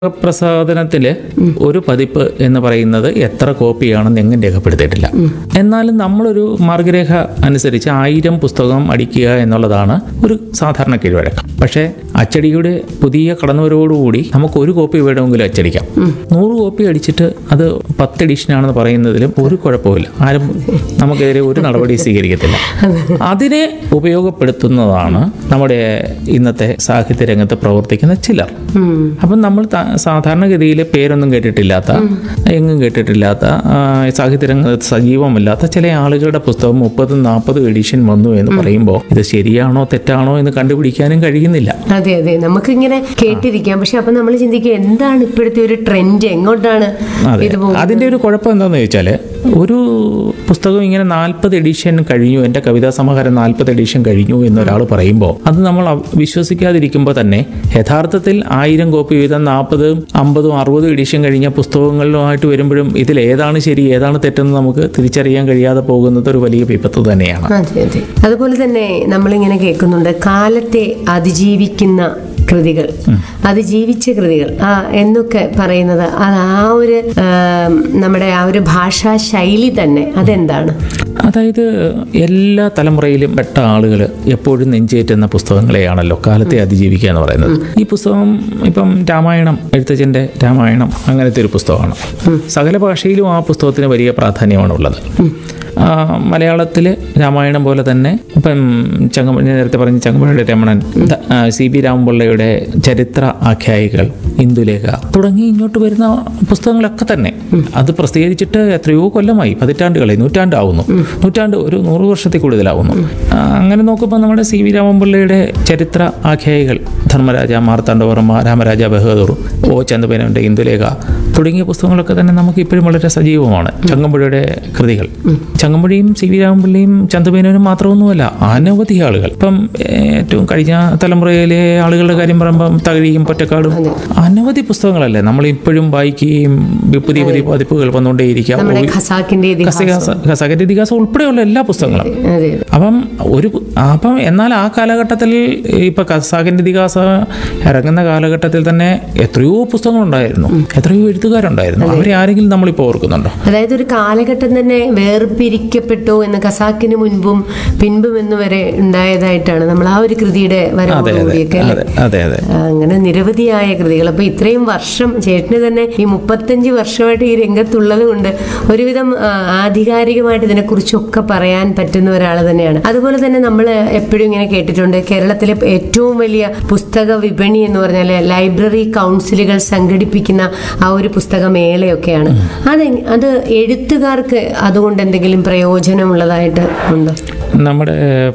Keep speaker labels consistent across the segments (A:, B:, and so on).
A: പ്രസാധനത്തില് ഒരു പതിപ്പ് എന്ന് പറയുന്നത് എത്ര കോപ്പിയാണെന്ന് എങ്ങും രേഖപ്പെടുത്തിയിട്ടില്ല എന്നാലും നമ്മളൊരു മാർഗരേഖ അനുസരിച്ച് ആയിരം പുസ്തകം അടിക്കുക എന്നുള്ളതാണ് ഒരു സാധാരണ കീഴ്വഴക്കം പക്ഷേ അച്ചടിയുടെ പുതിയ കടന്നുവരവോടുകൂടി നമുക്ക് ഒരു കോപ്പി വേണമെങ്കിലും അച്ചടിക്കാം നൂറ് കോപ്പി അടിച്ചിട്ട് അത് പത്ത് എഡിഷനാണെന്ന് പറയുന്നതിലും ഒരു കുഴപ്പമില്ല ആരും നമുക്കെതിരെ ഒരു നടപടി സ്വീകരിക്കത്തില്ല അതിനെ ഉപയോഗപ്പെടുത്തുന്നതാണ് നമ്മുടെ ഇന്നത്തെ സാഹിത്യ രംഗത്ത് പ്രവർത്തിക്കുന്ന ചിലർ അപ്പം നമ്മൾ ത- സാധാരണഗതിയിൽ പേരൊന്നും കേട്ടിട്ടില്ലാത്ത എങ്ങും കേട്ടിട്ടില്ലാത്ത ആ, സാഹിത്യരംഗത്ത് സജീവമല്ലാത്ത ചില ആളുകളുടെ പുസ്തകം മുപ്പതും നാൽപ്പതും എഡിഷൻ വന്നു എന്ന് പറയുമ്പോൾ ഇത് ശരിയാണോ തെറ്റാണോ എന്ന് കണ്ടുപിടിക്കാനും കഴിയുന്നില്ല
B: അതെ അതെ നമുക്കിങ്ങനെ കേട്ടിരിക്കാം പക്ഷെ അപ്പൊ നമ്മൾ ചിന്തിക്കും എന്താണ് ഇപ്പോഴത്തെ ഒരു ട്രെൻഡ് എങ്ങോട്ടാണ്
A: അതെ
B: ഇത് പോകുന്നത്
A: അതിൻ്റെ ഒരു കുഴപ്പം എന്താണെന്ന് ചോദിച്ചാൽ ഒരു പുസ്തകം ഇങ്ങനെ നാൽപ്പത് എഡിഷൻ കഴിഞ്ഞു എൻ്റെ കവിതാ സമാഹാരം നാൽപ്പത് എഡിഷൻ കഴിഞ്ഞു എന്നൊരാൾ പറയുമ്പോൾ അത് നമ്മൾ അവ- വിശ്വസിക്കാതിരിക്കുമ്പോൾ തന്നെ യഥാർത്ഥത്തിൽ ആയിരം കോപ്പി വീതം നാൽപ്പതും അമ്പതും അറുപതും എഡിഷൻ കഴിഞ്ഞ പുസ്തകങ്ങളിലുമായിട്ട് വരുമ്പോഴും ഇതിൽ ഏതാണ് ശരി ഏതാണ് തെറ്റെന്ന് നമുക്ക് തിരിച്ചറിയാൻ കഴിയാതെ പോകുന്നത് ഒരു വലിയ വിപത്ത് തന്നെയാണ്
B: അതെ അതെ അതുപോലെ തന്നെ നമ്മളിങ്ങനെ കേൾക്കുന്നുണ്ട് കാലത്തെ അതിജീവിക്കുന്ന കൃതികൾ അതിജീവിച്ച കൃതികൾ ആ എന്നൊക്കെ പറയുന്നത് അത് ആ ഒരു ആ, നമ്മുടെ ആ ഒരു ഭാഷാ ശൈലി തന്നെ അതെന്താണ്
A: അതായത് എല്ലാ തലമുറയിലും പെട്ട ആളുകൾ എപ്പോഴും നെഞ്ചേറ്റുന്ന പുസ്തകങ്ങളെയാണല്ലോ കാലത്തെ അതിജീവിക്കുക എന്ന് പറയുന്നത് ഈ പുസ്തകം ഇപ്പം രാമായണം എഴുത്തച്ഛൻ്റെ രാമായണം അങ്ങനത്തെ ഒരു പുസ്തകമാണ് സകല ഭാഷയിലും ആ പുസ്തകത്തിന് വലിയ പ്രാധാന്യമാണ് ഉള്ളത് ആ, മലയാളത്തില് രാമായണം പോലെ തന്നെ ഇപ്പം ചങ്ങ ഞാൻ നേരത്തെ പറഞ്ഞ ചങ്ങമ്പുഴയുടെ രമണൻ ത- ആ, സി ബി രാമപിള്ളയുടെ ചരിത്ര ആഖ്യായികൾ ഇന്ദുലേഖ തുടങ്ങി ഇങ്ങോട്ട് വരുന്ന പുസ്തകങ്ങളൊക്കെ തന്നെ അത് പ്രസിദ്ധീകരിച്ചിട്ട് എത്രയോ കൊല്ലമായി പതിറ്റാണ്ടുകളായി നൂറ്റാണ്ടാവുന്നു നൂറ്റാണ്ട് ഒരു നൂറ് വർഷത്തിൽ കൂടുതലാവുന്നു ആ, അങ്ങനെ നോക്കുമ്പോൾ നമ്മുടെ സി വി രാമപിള്ളയുടെ ചരിത്ര ആഖ്യായികൾ ധർമ്മരാജ മാർത്താണ്ഡവർമ്മ രാമരാജ ബഹദൂർ ഓ ചന്ദപേനന്റെ ഇന്ദുലേഖ തുടങ്ങിയ പുസ്തകങ്ങളൊക്കെ തന്നെ നമുക്ക് ഇപ്പോഴും വളരെ സജീവമാണ് ചങ്ങമ്പുഴയുടെ കൃതികൾ ചങ്ങമ്പുഴയും സി വി രാമപിള്ളയും ചന്ദമേനോനും മാത്രമൊന്നുമല്ല അനവധി ആളുകൾ ഇപ്പം ഏറ്റവും കഴിഞ്ഞ തലമുറയിലെ ആളുകളുടെ കാര്യം പറയുമ്പം തകഴിയും പൊറ്റക്കാടും അനവധി പുസ്തകങ്ങളല്ലേ നമ്മൾ ഇപ്പോഴും വായിക്കുകയും പുതിയ പുതിയ പതിപ്പുകൾ വന്നുകൊണ്ടേയിരിക്കാം
B: നമ്മുടെ ഖസാക്കിന്റെ ഇതിഹാസം
A: ഖസാഖിന്റെ ഇതിഹാസം ഉൾപ്പെടെയുള്ള എല്ലാ പുസ്തകങ്ങളും
B: അതെ
A: അപ്പം ഒരു അപ്പം എന്നാൽ ആ കാലഘട്ടത്തിൽ ഇപ്പൊ ഖസാഖിന്റെ ഇതിഹാസം ഇറങ്ങുന്ന കാലഘട്ടത്തിൽ തന്നെ എത്രയോ പുസ്തകങ്ങളുണ്ടായിരുന്നു എത്രയോ എഴുത്തുകാരുണ്ടായിരുന്നു അവരെ ആരെങ്കിലും നമ്മളിപ്പോൾ ഓർക്കുന്നുണ്ടോ
B: അതായത് ഒരു കാലഘട്ടം തന്നെ വേർപിരിക്കപ്പെട്ടു എന്ന് കസാക്കിന് മുൻപും പിൻപും എന്ന് വരെ ഉണ്ടായതായിട്ടാണ് നമ്മൾ ആ ഒരു കൃതിയുടെ
A: അതെ അതെ
B: വരവോടുകൂടിയൊക്കെ അല്ലേ
A: അതെ അതെ അതെ
B: അങ്ങനെ നിരവധിയായ കൃതികൾ അപ്പൊ ഇത്രയും വർഷം ചേട്ടന് തന്നെ ഈ മുപ്പത്തഞ്ച് വർഷമായിട്ട് ഈ രംഗത്തുള്ളത് കൊണ്ട് ഒരുവിധം ആ, ആധികാരികമായിട്ട് ഇതിനെക്കുറിച്ചൊക്കെ പറയാൻ പറ്റുന്ന ഒരാൾ തന്നെയാണ് അതുപോലെ തന്നെ നമ്മൾ എപ്പോഴും ഇങ്ങനെ കേട്ടിട്ടുണ്ട് കേരളത്തിലെ ഏറ്റവും വലിയ പുസ്തക വിപണി എന്ന് പറഞ്ഞാൽ ലൈബ്രറി കൗൺസിലുകൾ സംഘടിപ്പിക്കുന്ന ആ ഒരു പുസ്തക മേളയൊക്കെയാണ് അത് അത് എഴുത്തുകാർക്ക് അതുകൊണ്ട് എന്തെങ്കിലും പ്രയോജനമുള്ളതായിട്ട് ഉണ്ടോ
A: നമ്മുടെ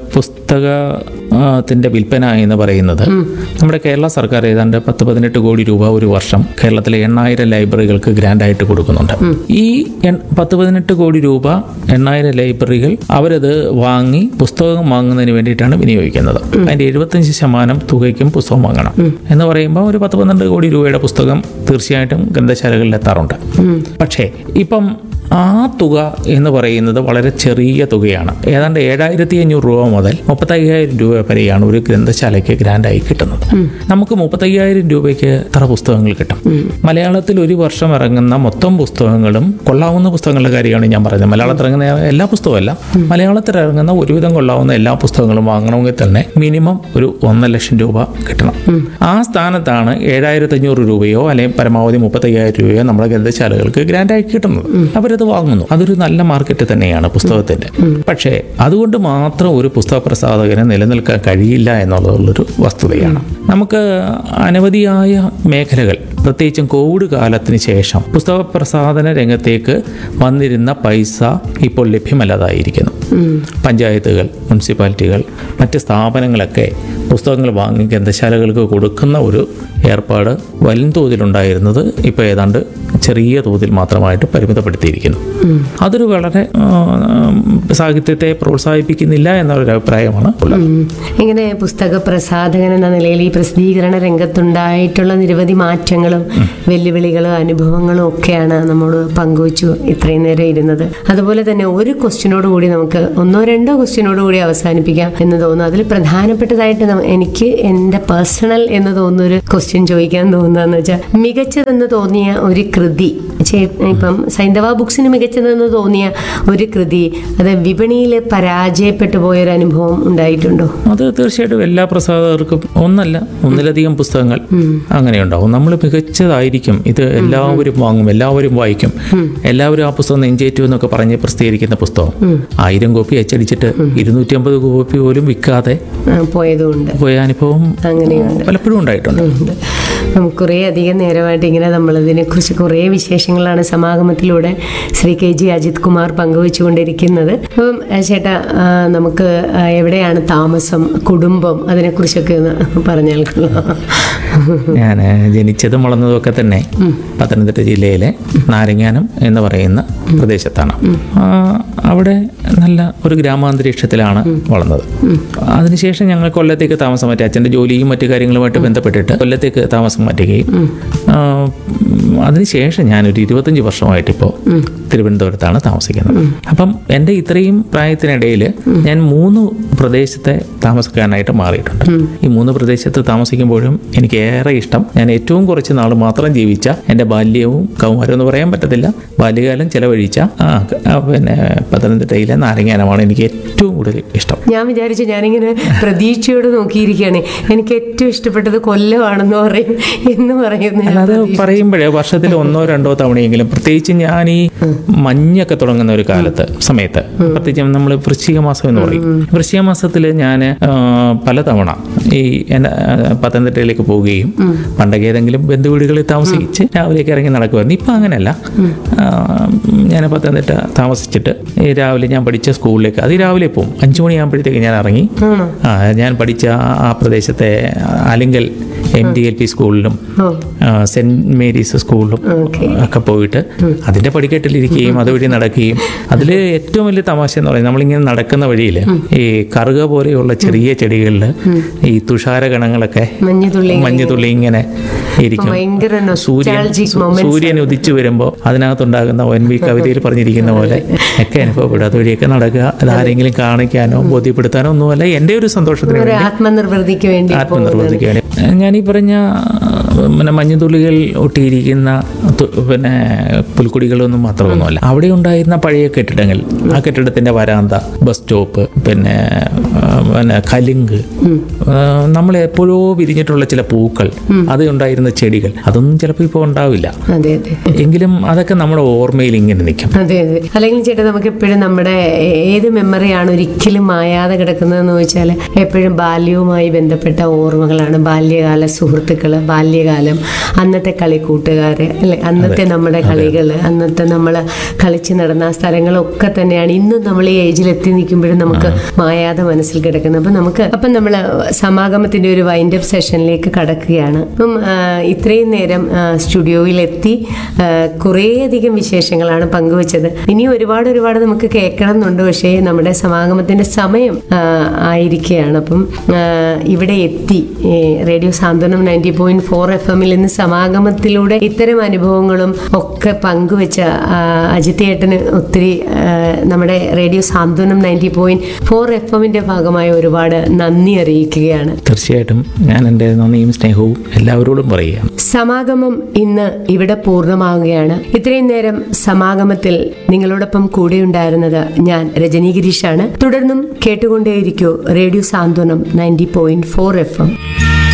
A: പുസ്തകത്തിന്റെ വിൽപ്പന എന്ന് പറയുന്നത് നമ്മുടെ കേരള സർക്കാർ ഏതാണ്ട് പത്ത് പതിനെട്ട് കോടി രൂപ ഒരു വർഷം കേരളത്തിലെ എണ്ണായിരം ലൈബ്രറികൾക്ക് ഗ്രാൻഡ് ആയിട്ട് കൊടുക്കുന്നുണ്ട് ഈ എൺ- പത്ത് പതിനെട്ട് കോടി രൂപ എണ്ണായിരം ലൈബ്രറികൾ അവരത് വാങ്ങി പുസ്തകം വാങ്ങുന്നതിന് വേണ്ടിയിട്ടാണ് വിനിയോഗിക്കുന്നത് അതിന്റെ എഴുപത്തഞ്ച് ശതമാനം തുകയ്ക്കും പുസ്തകം വാങ്ങണം എന്ന് പറയുമ്പോൾ ഒരു പത്ത് പന്ത്രണ്ട് കോടി രൂപയുടെ പുസ്തകം തീർച്ചയായിട്ടും ഗ്രന്ഥശാലകളിൽ എത്താറുണ്ട് പക്ഷേ ഇപ്പം ആ തുക എന്ന് പറയുന്നത് വളരെ ചെറിയ തുകയാണ് ഏതാണ്ട് ഏഴായിരത്തി അഞ്ഞൂറ് രൂപ മുതൽ മുപ്പത്തയ്യായിരം രൂപ വരെയാണ് ഒരു ഗ്രന്ഥശാലയ്ക്ക് ഗ്രാൻഡായി കിട്ടുന്നത് നമുക്ക് മുപ്പത്തയ്യായിരം രൂപയ്ക്ക് എത്ര പുസ്തകങ്ങൾ കിട്ടും മലയാളത്തിൽ ഒരു വർഷം ഇറങ്ങുന്ന മൊത്തം പുസ്തകങ്ങളും കൊള്ളാവുന്ന പുസ്തകങ്ങളുടെ കാര്യമാണ് ഞാൻ പറയുന്നത് മലയാളത്തിൽ ഇറങ്ങുന്ന എല്ലാ പുസ്തകമല്ല മലയാളത്തിൽ ഇറങ്ങുന്ന ഒരുവിധം കൊള്ളാവുന്ന എല്ലാ പുസ്തകങ്ങളും വാങ്ങണമെങ്കിൽ തന്നെ മിനിമം ഒരു ഒന്നര ലക്ഷം രൂപ കിട്ടണം ആ സ്ഥാനത്താണ് ഏഴായിരത്തി അഞ്ഞൂറ് രൂപയോ അല്ലെങ്കിൽ പരമാവധി മുപ്പത്തയ്യായിരം രൂപയോ നമ്മുടെ ഗ്രന്ഥശാലകൾക്ക് ഗ്രാൻഡായി കിട്ടുന്നത് അവരത് വാങ്ങുന്നു അതൊരു നല്ല മാർക്കറ്റ് തന്നെയാണ് പുസ്തകത്തിന്റെ പക്ഷേ അതുകൊണ്ട് മാത്രം ഒരു പുസ്തക പ്രസാധകന് നിലനിൽക്കാൻ കഴിയില്ല എന്നുള്ളതുള്ളൊരു വസ്തുതയാണ് നമുക്ക് അനവധിയായ മേഖലകൾ പ്രത്യേകിച്ചും കോവിഡ് കാലത്തിന് ശേഷം പുസ്തക പ്രസാധന രംഗത്തേക്ക് വന്നിരുന്ന പൈസ ഇപ്പോൾ ലഭ്യമല്ലാതായിരിക്കുന്നു പഞ്ചായത്തുകൾ മുനിസിപ്പാലിറ്റികൾ മറ്റ് സ്ഥാപനങ്ങളൊക്കെ പുസ്തകങ്ങൾ വാങ്ങി ഗ്രന്ഥശാലകൾക്ക് കൊടുക്കുന്ന ഒരു ഏർപ്പാട് വൻതോതിലുണ്ടായിരുന്നത് ഇപ്പോൾ ഏതാണ്ട് ചെറിയ തോതിൽ മാത്രമായിട്ട് പരിമിതപ്പെടുത്തിയിരിക്കുന്നു അതൊരു വളരെ ആ, സാഹിത്യത്തെ പ്രോത്സാഹിപ്പിക്കുന്നില്ല എന്നൊരു അഭിപ്രായമാണ് ഉള്ളത്
B: ഇങ്ങനെ പുസ്തക പ്രസാധകൻ എന്ന നിലയിൽ ഈ പ്രസിദ്ധീകരണ രംഗത്തുണ്ടായിട്ടുള്ള നിരവധി മാറ്റങ്ങളും വെല്ലുവിളികളും അനുഭവങ്ങളും ഒക്കെയാണ് നമ്മോട് പങ്കുവച്ചു ഇത്രയും നേരം ഇരുന്നത് അതുപോലെ തന്നെ ഒരു ക്വസ്റ്റ്യനോട് കൂടി നമുക്ക് ഒന്നോ രണ്ടോ ക്വസ്റ്റ്യനോട് കൂടി അവസാനിപ്പിക്കാം എന്ന് തോന്നുന്നു അതിൽ പ്രധാനപ്പെട്ടതായിട്ട് സം- എനിക്ക് എൻ്റെ പേഴ്സണൽ എന്ന് തോന്നുന്ന ഒരു ക്വസ്റ്റ്യൻ ചോദിക്കാൻ തോന്നുന്നതെന്ന് വെച്ചാൽ മികച്ചതെന്ന് തോന്നിയ ഒരു കൃതി ചേ- ഇപ്പം സൈന്ധവ ബുക്സിന് മികച്ചതെന്ന് തോന്നിയ ഒരു കൃതി അത് വിപണിയിൽ പരാജയപ്പെട്ടു പോയൊരു അനുഭവം ഉണ്ടായിട്ടുണ്ടോ
A: അത് തീർച്ചയായിട്ടും എല്ലാ പ്രസാധകർക്കും ഒന്നല്ല ഒന്നിലധികം പുസ്തകങ്ങൾ അങ്ങനെയുണ്ടാവും നമ്മൾ മികച്ചതായിരിക്കും ഇത് എല്ലാവരും വാങ്ങും എല്ലാവരും വായിക്കും എല്ലാവരും ആ പുസ്തകം നെഞ്ചേറ്റു എന്നൊക്കെ പറഞ്ഞ് പ്രസിദ്ധീകരിക്കുന്ന പുസ്തകം ആയിരം കോപ്പി അച്ചടിച്ചിട്ട് ഇരുന്നൂറ്റി അമ്പത് കോപ്പി പോലും വിൽക്കാതെ
B: ആ, പോയതുകൊണ്ട്
A: പോയ അനുഭവം
B: അങ്ങനെയുണ്ട്
A: പലപ്പോഴും ഉണ്ടായിട്ടുണ്ട്
B: ഉണ്ട്. നമുക്ക് കുറേ അധികം നേരമായിട്ട് ഇങ്ങനെ നമ്മളിതിനെക്കുറിച്ച് കുറേ വിശേഷങ്ങളാണ് സമാഗമത്തിലൂടെ ശ്രീ കെ ജി അജിത് കുമാർ പങ്കുവച്ചുകൊണ്ടിരിക്കുന്നത് അപ്പം ആ, ചേട്ടാ ആ, നമുക്ക് ആ, എവിടെയാണ് താമസം കുടുംബം അതിനെക്കുറിച്ചൊക്കെ ഒന്ന് പറഞ്ഞാൽ കൊള്ളാം.
A: ഞാൻ ജനിച്ചതും വളർന്നതും ഒക്കെ തന്നെ പത്തനംതിട്ട ജില്ലയിലെ നാരങ്ങാനം എന്ന് പറയുന്ന പ്രദേശത്താണ് ആ, അവിടെ നല്ല ഒരു ഗ്രാമാന്തരീക്ഷത്തിലാണ് വളർന്നത് അതിനുശേഷം ഞങ്ങൾ കൊല്ലത്തേക്ക് താമസം മാറ്റി അച്ഛൻ്റെ ജോലിയും മറ്റു കാര്യങ്ങളുമായിട്ട് ബന്ധപ്പെട്ടിട്ട് കൊല്ലത്തേക്ക് താമസം മാറ്റുകയും ആ, അതിനുശേഷം ഞാനൊരു ഇരുപത്തഞ്ച് വർഷമായിട്ടിപ്പോൾ തിരുവനന്തപുരത്താണ് താമസിക്കുന്നത് അപ്പം എൻ്റെ ഇത്രയും പ്രായത്തിനിടയിൽ ഞാൻ മൂന്ന് പ്രദേശത്തെ താമസക്കാരനായിട്ട് മാറിയിട്ടുണ്ട് ഈ മൂന്ന് പ്രദേശത്ത് താമസിക്കുമ്പോഴും എനിക്ക് ഏറെ ഇഷ്ടം ഞാൻ ഏറ്റവും കുറച്ച് നാൾ മാത്രം ജീവിച്ച എൻ്റെ ബാല്യവും കൗമാരവും എന്ന് പറയാൻ പറ്റത്തില്ല ബാല്യകാലം ചെലവഴിച്ച ആ, ആ, പിന്നെ പത്തനംതിട്ടയിലെ നാരങ്ങാനമാണ് എനിക്ക് ഏറ്റവും കൂടുതൽ ഇഷ്ടം
B: ഞാൻ വിചാരിച്ചു ഞാനിങ്ങനെ പ്രതീക്ഷയോട് നോക്കിയിരിക്കുകയാണ് എനിക്ക് ഏറ്റവും ഇഷ്ടപ്പെട്ടത് കൊല്ലമാണെന്ന് പറയും എന്ന് പറയുന്നു ഞാൻ.
A: അല്ലാതെ പറയുമ്പോഴേ വർഷത്തിൽ ഒന്നോ രണ്ടോ തവണയെങ്കിലും പ്രത്യേകിച്ച് ഞാൻ ഈ മഞ്ഞൊക്കെ തുടങ്ങുന്ന ഒരു കാലത്ത് സമയത്ത് പ്രത്യേകിച്ചും നമ്മൾ വൃശ്ചിക മാസം എന്ന് പറയും വൃശ്ചിക മാസത്തിൽ ഞാൻ പലതവണ ഈ എൻ്റെ ആ, പത്തനംതിട്ടയിലേക്ക് പോവുകയും പണ്ടൊക്കെ ഏതെങ്കിലും ബന്ധുവീടുകളിൽ താമസിച്ച് രാവിലേക്ക് ഇറങ്ങി നടക്കുമായിരുന്നു ഇപ്പം അങ്ങനെയല്ല ഞാൻ പത്തനംതിട്ട താമസിച്ചിട്ട് ഈ രാവിലെ ഞാൻ പഠിച്ച സ്കൂളിലേക്ക് അത് രാവിലെ പോകും അഞ്ചു മണിയാകുമ്പോഴത്തേക്ക് ഞാൻ ഇറങ്ങി
B: ആണോ
A: ആ, ഞാൻ പഠിച്ച ആ- ആ പ്രദേശത്തെ Alinkal M D L P സ്കൂളിലും
B: ഓ
A: ആ, സെന്റ് മേരീസ് സ്കൂളിലും
B: ഓക്കെ
A: ഒക്കെ പോയിട്ട് അതിന്റെ പടിക്കെട്ടിലിരിക്കുകയും അതുവഴി നടക്കുകയും അതിൽ ഏറ്റവും വലിയ തമാശ എന്ന് പറയുന്നത് നമ്മളിങ്ങനെ നടക്കുന്ന വഴിയിൽ ഈ കറുക പോലെയുള്ള ചെറിയ ചെടികളിൽ ഈ തുഷാര ഗണങ്ങളൊക്കെ
B: മഞ്ഞുതുള്ളി
A: മഞ്ഞുതുള്ളി ഇങ്ങനെ ഇരിക്കും
B: ഭയങ്കര
A: സൂര്യൻ
B: nostalgic
A: സൂ-
B: moments
A: സൂര്യൻ ഉദിച്ചു വരുമ്പോൾ അതിനകത്തുണ്ടാകുന്ന ഒൻ വി കവിതയിൽ പറഞ്ഞിരിക്കുന്ന പോലെ ഒക്കെ അനുഭവപ്പെടും അതുവഴിയൊക്കെ നടക്കുക അതാരെങ്കിലും കാണിക്കാനോ ബോധ്യപ്പെടുത്താനോ ഒന്നുമല്ല എൻ്റെ ഒരു സന്തോഷത്തിന്
B: ഒരു
A: വേണ്ടി
B: ആത്മനിർവൃതിക്ക് വേണ്ടി
A: ആത്മനിർവൃതിക്ക് വേണ്ടി ഞാൻ ഈ പറഞ്ഞ പിന്നെ മഞ്ഞുതുള്ളികൾ ഒട്ടിയിരിക്കുന്ന തു- പിന്നെ പുൽക്കുടികളൊന്നും മാത്രമൊന്നുമല്ല അവിടെ ഉണ്ടായിരുന്ന പഴയ കെട്ടിടങ്ങൾ ആ കെട്ടിടത്തിന്റെ വരാന്ത ബസ് സ്റ്റോപ്പ് പിന്നെ ആ, പിന്നെ കലുങ്ക് നമ്മൾ എപ്പോഴോ വിരിഞ്ഞിട്ടുള്ള ചില പൂക്കൾ അത് ഉണ്ടായിരുന്ന ചെടികൾ അതൊന്നും ചിലപ്പോൾ ഇപ്പോൾ ഉണ്ടാവില്ല
B: അതെ അതെ
A: എങ്കിലും അതൊക്കെ നമ്മുടെ ഓർമ്മയിൽ ഇങ്ങനെ നിൽക്കും
B: അതെ അതെ അല്ലെങ്കിൽ ചേട്ടാ നമുക്ക് എപ്പോഴും നമ്മുടെ ഏത് മെമ്മറിയാണ് ഒരിക്കലും മായാതെ കിടക്കുന്നതെന്ന് ചോദിച്ചാൽ എപ്പോഴും ബാല്യവുമായി ബന്ധപ്പെട്ട ഓർമ്മകളാണ് ബാല്യകാല സുഹൃത്തുക്കൾ ബാല്യകാലം അന്നത്തെ കളിക്കൂട്ടുകാര് അല്ലെ അന്നത്തെ നമ്മുടെ കളികൾ അന്നത്തെ നമ്മൾ കളിച്ച് നടന്ന ആ സ്ഥലങ്ങളൊക്കെ തന്നെയാണ് ഇന്നും നമ്മൾ ഈ ഏജിൽ എത്തി നിൽക്കുമ്പോഴും നമുക്ക് മായാതെ മനസ്സിൽ കിടക്കുന്നത് അപ്പം നമുക്ക് അപ്പം നമ്മൾ സമാഗമത്തിന്റെ ഒരു വൈൻഡ് അപ്പ് സെഷനിലേക്ക് കടക്കുകയാണ് അപ്പം ആ, ഇത്രയും നേരം ആ, സ്റ്റുഡിയോയിലെത്തി ആ, കുറേയധികം വിശേഷങ്ങളാണ് പങ്കുവച്ചത് ഇനി ഒരുപാട് ഒരുപാട് നമുക്ക് കേൾക്കണം എന്നുണ്ട് പക്ഷേ നമ്മുടെ സമാഗമത്തിന്റെ സമയം ആ, ആയിരിക്കുകയാണ് അപ്പം ആ, ഇവിടെ എത്തി ഈ radio Santhwanam ninety point four F എമ്മിൽ ഇന്ന് സമാഗമത്തിലൂടെ ഇത്തരം അനുഭവങ്ങളും ഒക്കെ പങ്കുവെച്ച ആ, അജിത്തേട്ടന് ഒത്തിരി ആ, നമ്മുടെ radio Santhwanam ninety point four F എമ്മിന്റെ ഭാഗമായി ഒരുപാട് നന്ദി അറിയിക്കുകയാണ്
A: തീർച്ചയായിട്ടും ഞാൻ എൻ്റെ നന്ദിയും സ്നേഹവും എല്ലാവരോടും പറയുകയാണ്
B: സമാഗമം ഇന്ന് ഇവിടെ പൂർണ്ണമാവുകയാണ് ഇത്രയും നേരം സമാഗമത്തിൽ നിങ്ങളോടൊപ്പം കൂടെയുണ്ടായിരുന്നത് ഞാൻ രജനി ഗിരീഷാണ് തുടർന്നും കേട്ടുകൊണ്ടേയിരിക്കൂ radio Santhwanam ninety point four F M